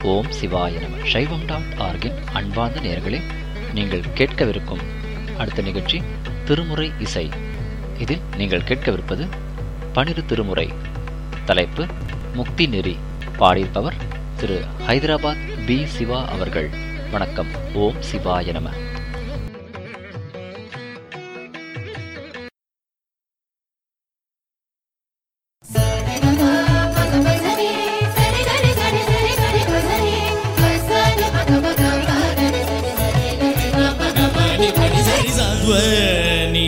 ஓம் சிவாய நம சைவம் டாட் ஆர்கின் அன்பார்ந்த நேயர்களே நீங்கள் கேட்கவிருக்கும் அடுத்த நிகழ்ச்சி திருமுறை இசை இதில் நீங்கள் கேட்கவிருப்பது பனிரு திருமுறை தலைப்பு முக்தி நெறி பாடியிருப்பவர் திரு ஹைதராபாத் பி சிவா அவர்கள் வணக்கம் ஓம் சிவாய நம ಧ್ವನಿ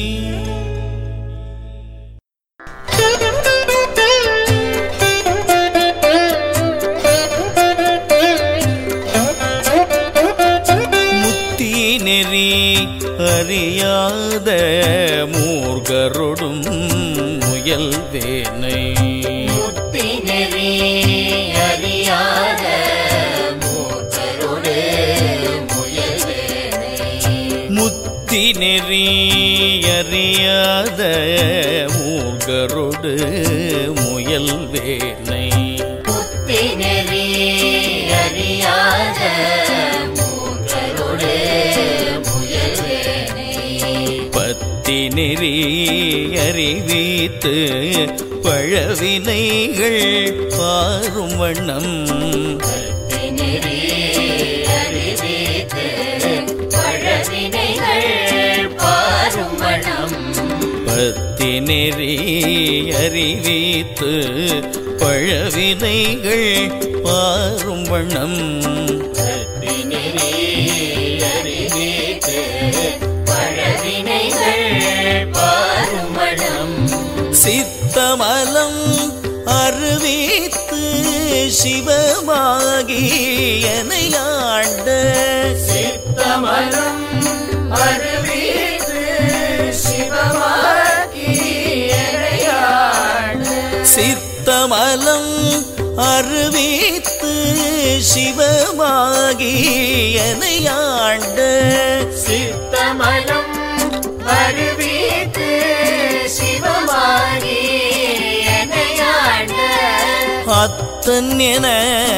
முத்தி நெறி அறியாத மூர்கரொடும் முயல்வேனை முத்தினெறி அறியாத மூச்சருடு முயல்வேனை முத்தி நெறி அறியாத மூர்கரொடு முயல்வேனை முத்தினெறி அறியாத மூச்சருடு முயல்வேனை பத்தி நெறி அறிவித்து பழவினைகள் பாரும் வண்ணம் முத்தினெறி அறிவித்து பழவினைகள் பாரும் மனம் பத்தி நெறி அறிவித்து பழவினைகள் பாரும் வண்ணம் முத்தினெறி அறிவித்து பழவினைகள் பாரும் மனம் சித்தமலம் அறிவித்து சிவமாகி எனையாண்ட சித்தமனம் அறிவித்து சிவமாக்கி எனையாடு சித்தமலம் அறிவித்து சிவமாகி எனையாண்ட சித்தமனம் அறிவித்து சிவமாகி எனையாண்ட அத்தன் என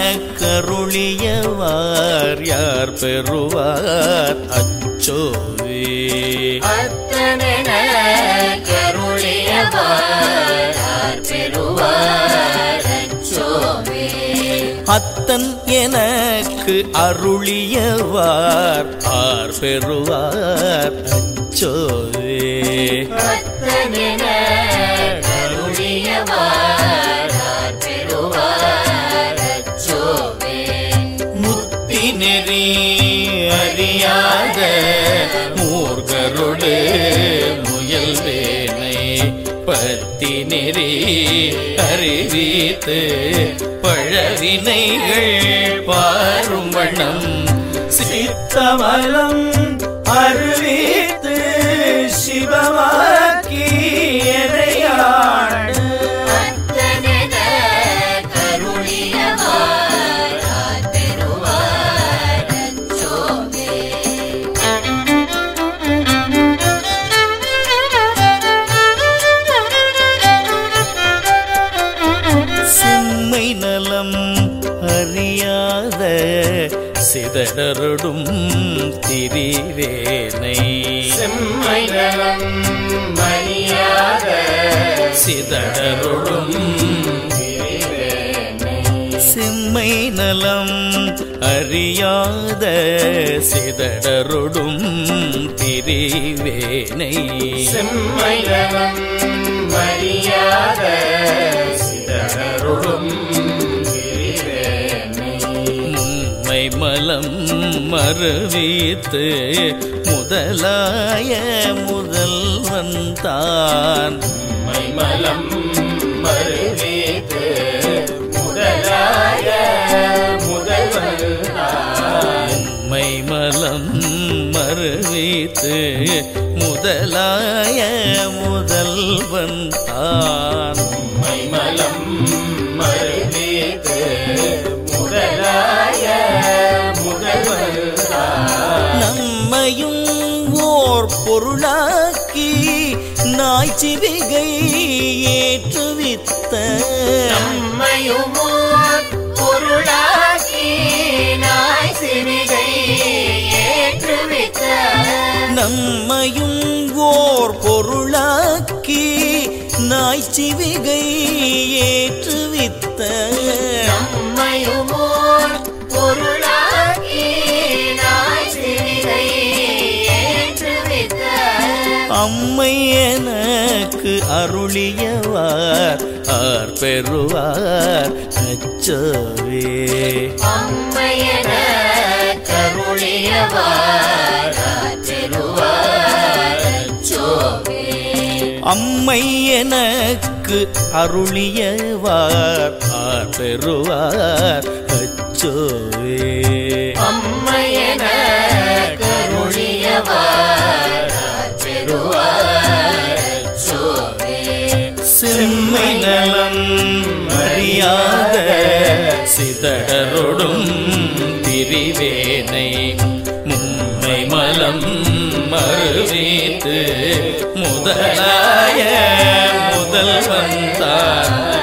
கருளியவார் யார் பெறுவார் அச்சோவே அத்தனென கருளியவார் பெறுவார் அச்சோவே அத்தன் எனக்கு அருளியவார் ஆர் பெறுவார் அச்சோவே அத்தனென கருளியவார் பெறுவார் அச்சோவே முத்தி நெறி அறியாத மூர்கருடு முயல்வேனை பத்தி நெறி அறிவித்து பழவினைகள் பாரும் வண்ணம் சித்தமலம் அறிவித்து சிவமாக்கி எனையாடு அத்தனென கருளியவார் பெறுவார் அச்சோவே செம்மை நலம் அறியாத சிதறடும் திரிவேனை செம்மை நலம் மணியாத சிதறடும் செம்மை நலம் அறியாத சிதறடும் திரிவேனை செம்மை நலம் மணியாத சிதறரும் உம்மை மலம் மறுவித்து முதலாய முதல்வன் தான் மைமலம் மருவித்து முதலாய முதல்வன் உம்மை மலம் மறுவித்து முதலாய முதல்வன் தான் மைமலம் மருவித்து முதலாய முதல்வன் நம்மையும் ஓர் பொருளாக்கி நாய்ச்சிவிகை ஏற்றுவித்த நம்மையுமோர் பொருளாகி பொருளாக்கி நாய்ச்சிவிகை ஏற்றுவித்த நம்மையுமோர் பொருளாக்கி நாய்ச்சிவிகை ஏற்றுவித்த அம்மை எனக்கு அருளியவார் ஆர் பெறுவார் அச்சோவே அம்மையன கருளியவார் பெறுவார் சோவே அம்மை எனக்கு அருளியவார் ஆர் பெறுவார் அச்சோவே அம்மையன கருளியவார் பெறுவார் சோவே செம்மை நலம் அறியாத சிதடரொடும் திரிவேனை மும்மை மலம் மறுவீத்து முதலாய முதல் வந்தார்